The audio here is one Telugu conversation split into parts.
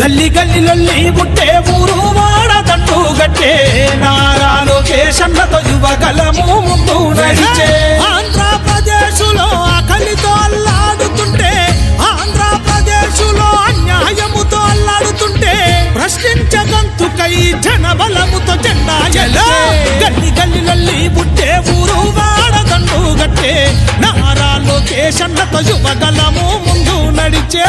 గల్లి గల్లిలొల్లి పుట్టే ఊరు వాడదంటూ గట్టే నారా లోకేషన్నతో యువగలము ముందు నడిచే ఆంధ్రప్రదేశులో ఆకలితో అల్లాడుతుంటే ఆంధ్రప్రదేశులో అన్యాయముతో అల్లాడుతుంటే ప్రశ్నించగంతుకై జనబలముతో జెండా ఎలా గల్లి గల్లిలొల్లి పుట్టే ఊరు వాడదంటూ గట్టే నారా లోకేషన్నతో యువగలము ముందు నడిచే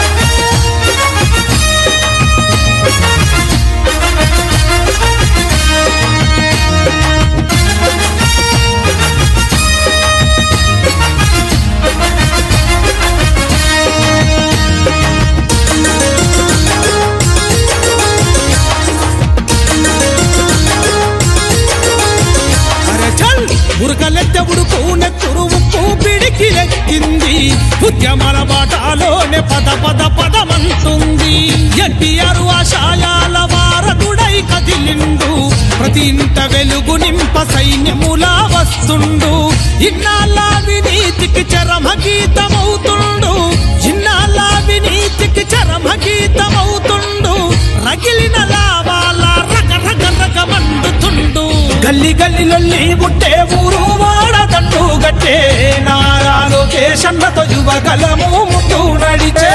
అరే చల్ ఉరకలెత్తె ఉడుకు నెత్తురు ఉప్పు పిడికి లెక్కింది ఉద్యమాల బాటలోనే పద పద పదమంటుంది ఎన్టీఆర్ ఆశాయాల వారదుడై కదిలిండు ప్రతి ఇంట వెలుగు నింప సైన్యములా వస్తుండు ఇన్నాళ్ళ వినీతికి చరమ గీతమవుతుండు ఇన్నాళ్ళ వినీతికి చరమ గీతమవుతుండు రగిలిన లావాల రగ రగ రగ మండుతుండు గల్లి గల్లిలొల్లి పుట్టే ఊరు వాడదండు గట్టే నారా లోకేషన్నతో యువగలము ముందు నడిచే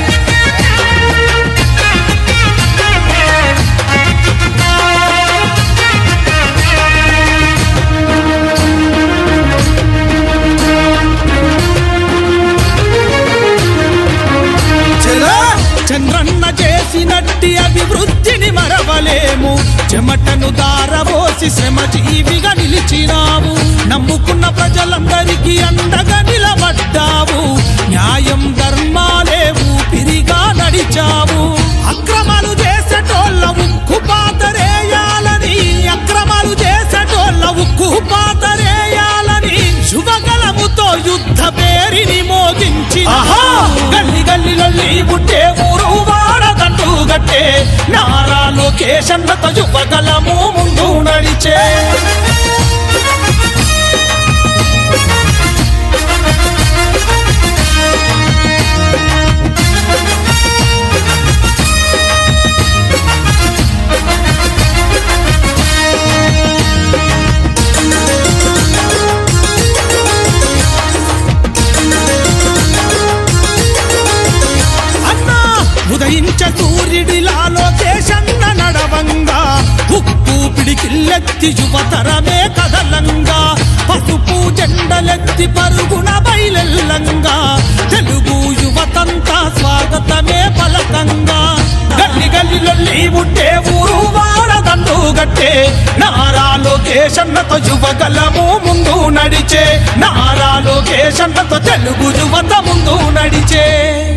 చెరా చంద్రన్న చేసినట్టి అభివృద్ధిని మరవలేము చెమటను దారబోసి శ్రమ జీవిగా నిలిచినావు నమ్ముకున్న ప్రజలందరికీ అండగా నిలబడ్డావు న్యాయం ధర్మాలే ఊపిరిగా నడిచావు అక్రమాలు చేసేటోళ్ళ ఉక్కు పాతరేయాలని అక్రమాలు చేసేటోళ్ళ ఉక్కు పాతరేయాలని శుభగలముతో యుద్ధ పేరిని మోగించి గల్లి గల్లిలొల్లి పుట్టే ఊరు వాడదంటూ గట్టే నారా లోకేషన్నతో యువగలము ముందు నడిచే అన్నా ఉదయించ సూర్యుడిలా లోకేశన్న నడవంగా ఉక్కు పిడికిల్లెత్తి యువతరమే కదలంగా పసుపు జెండలెత్తి పరుగున బయలెల్లంగా తెలుగు యువతంతా స్వాగతమే పలకంగా గల్లి గల్లిలొల్లి పుట్టే ఊరు వాడదండు గట్టే నారా లోకేశన్నతో యువగలము ముందు నడిచే నారా లోకేశన్నతో తెలుగు యువత ముందు నడిచే